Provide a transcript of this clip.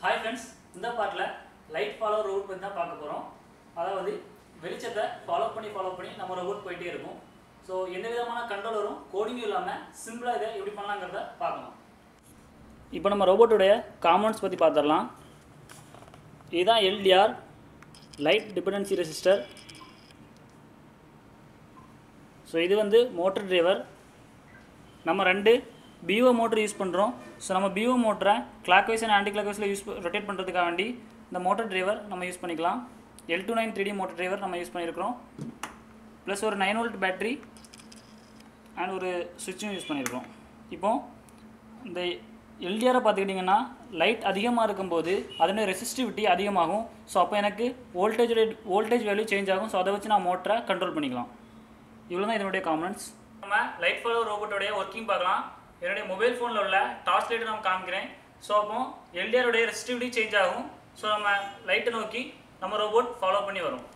hi friends இந்த பாட்டில் light follow road பற்றி தான் பார்க்க போகிறோம் அதாவது வெளிச்சத்தை ஃபாலோ பண்ணி ஃபாலோ பண்ணி நம்ம ரோபோட் போயிட்டே இருக்கும் ஸோ எந்த விதமான கண்ட்ரோலரும் கோடிங்கும் இல்லாமல் சிம்பிளாக இதை எப்படி பண்ணலாங்கிறத பார்க்கலாம் இப்போ நம்ம ரோபோட்டுடைய காம்பவுண்ட்ஸ் பற்றி பார்த்துடலாம் இதுதான் LDR light dependency resistor so இது வந்து மோட்டர் டிரைவர் நம்ம ரெண்டு பிஓ மோட்டர் யூஸ் பண்ணுறோம் ஸோ நம்ம பிஓ மோட்டரை கிளாக் வைஸ் அண்ட் ஆன்டி கிளாக் வைஸில் யூஸ் ரொட்டேட் பண்ணுறதுக்காக வேண்டி இந்த மோட்டர் டிரைவர் நம்ம யூஸ் பண்ணிக்கலாம் L two nine three D motor driver நம்ம யூஸ் பண்ணியிருக்கிறோம் ப்ளஸ் ஒரு நைன் வோல்ட் பேட்டரி அண்ட் ஒரு சுவிட்சும் யூஸ் பண்ணியிருக்கிறோம் இப்போ இந்த எல்டிஆரை பார்த்துக்கிட்டிங்கன்னா லைட் அதிகமாக இருக்கும்போது அதனுடைய ரெசிஸ்டிவிட்டி அதிகமாகும் ஸோ அப்போ எனக்கு வோல்டேஜ் வோல்டேஜ் வேல்யூ சேஞ்ச் ஆகும் ஸோ அதை வச்சு நான் மோட்டரை கண்ட்ரோல் பண்ணிக்கலாம் இவ்வளோ தான் இதனுடைய காம்பனன்ட்ஸ் நம்ம லைட் ஃபாலோ ரோபோட்டோடைய ஒர்க்கிங் பார்க்கலாம் என்னுடைய மொபைல் ஃபோனில் உள்ள டார்ச் லைட்டை நான் காமிக்கிறேன் ஸோ அப்போ எல்டிஆருடைய ரெசிஸ்டிவிட்டி சேஞ்ச் ஆகும் ஸோ நம்ம லைட்டை நோக்கி நம்ம ரோபோட் ஃபாலோ பண்ணி வரும்